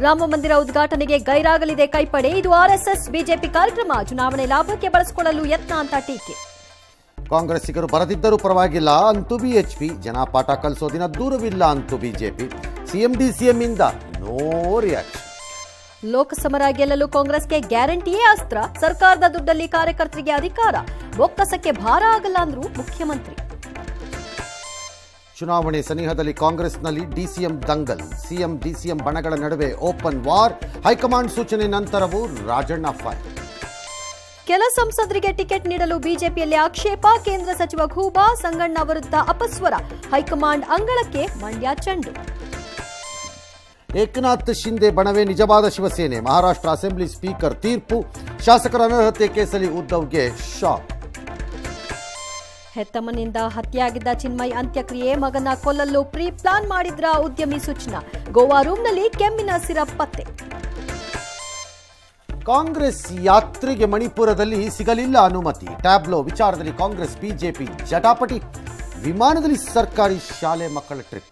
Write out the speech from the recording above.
ರಾಮ ಮಂದಿರ ಉದ್ಘಾಟನೆಗೆ ಗೈರಾಗಲಿದೆ ಕೈಪಡೆ ಇದು ಆರ್ಎಸ್ಎಸ್ ಬಿಜೆಪಿ ಕಾರ್ಯಕ್ರಮ ಚುನಾವಣೆ ಲಾಭಕ್ಕೆ ಬಳಸಿಕೊಳ್ಳಲು ಯತ್ನ ಅಂತ ಟೀಕೆ ಕಾಂಗ್ರೆಸ್ಸಿಗರು ಬರದಿದ್ದರೂ ಪರವಾಗಿಲ್ಲ ಅಂತೂ ಬಿಎಚ್ಪಿ ಜನ ಪಾಠ ಕಲಿಸೋ ದಿನ ದೂರವಿಲ್ಲ ಅಂತೂ ಬಿಜೆಪಿ ಸಿಎಂ ಡಿಸಿಎಂ ಇಂದ ನೋ ರಿಯಾಕ್ಷನ್ ಲೋಕಸಮರ ಗೆಲ್ಲಲು ಕಾಂಗ್ರೆಸ್ಗೆ ಗ್ಯಾರಂಟಿಯೇ ಅಸ್ತ್ರ ಸರ್ಕಾರದ ದುಡ್ಡಲ್ಲಿ ಕಾರ್ಯಕರ್ತರಿಗೆ ಅಧಿಕಾರ ಬೊಕ್ಕಸಕ್ಕೆ ಭಾರ ಆಗಲ್ಲ ಅಂದ್ರು ಮುಖ್ಯಮಂತ್ರಿ ಚುನಾವಣೆ ಸನಿಹದಲ್ಲಿ ಕಾಂಗ್ರೆಸ್ನಲ್ಲಿ ಡಿಸಿಎಂ ದಂಗಲ್ ಸಿಎಂ ಡಿಸಿಎಂ ಬಣಗಳ ನಡುವೆ ಓಪನ್ ವಾರ್ ಹೈಕಮಾಂಡ್ ಸೂಚನೆ ನಂತರವೂ ರಾಜಣ್ಣ ಫೈರ್ ಕೆಲ ಸಂಸದರಿಗೆ ಟಿಕೆಟ್ ನೀಡಲು ಬಿಜೆಪಿಯಲ್ಲಿ ಆಕ್ಷೇಪ ಕೇಂದ್ರ ಸಚಿವ ಖೂಬಾ ಸಂಗಣ್ಣ ವಿರುದ್ಧ ಅಪಸ್ವರ ಹೈಕಮಾಂಡ್ ಅಂಗಳಕ್ಕೆ ಮಂಡ್ಯ ಚೆಂಡು ಏಕನಾಥ್ ಶಿಂದೆ ಬಣವೇ ನಿಜವಾದ ಶಿವಸೇನೆ ಮಹಾರಾಷ್ಟ್ರ ಅಸೆಂಬ್ಲಿ ಸ್ಪೀಕರ್ ತೀರ್ಪು ಶಾಸಕರ ಅನರ್ಹತೆ ಕೇಸಲ್ಲಿ ಉದ್ದವ್ಗೆ ಶಾಕ್ ಹೆತ್ತಮ್ಮನಿಂದ ಹತ್ಯೆಯಾಗಿದ್ದ ಚಿನ್ಮಯ್ ಅಂತ್ಯಕ್ರಿಯೆ ಮಗನ ಕೊಲ್ಲಲು ಪ್ರೀ ಪ್ಲಾನ್ ಮಾಡಿದ್ರ ಉದ್ಯಮಿ ಸೂಚನಾ ಗೋವಾ ರೂಮ್ನಲ್ಲಿ ಕೆಮ್ಮಿನ ಸಿರಪ್ ಪತ್ತೆ ಕಾಂಗ್ರೆಸ್ ಯಾತ್ರೆಗೆ ಮಣಿಪುರದಲ್ಲಿ ಸಿಗಲಿಲ್ಲ ಅನುಮತಿ ಟ್ಯಾಬ್ಲೋ ವಿಚಾರದಲ್ಲಿ ಕಾಂಗ್ರೆಸ್ ಬಿಜೆಪಿ ಜಟಾಪಟಿ ವಿಮಾನದಲ್ಲಿ ಸರ್ಕಾರಿ ಶಾಲೆ ಮಕ್ಕಳ ಟ್ರಿಪ್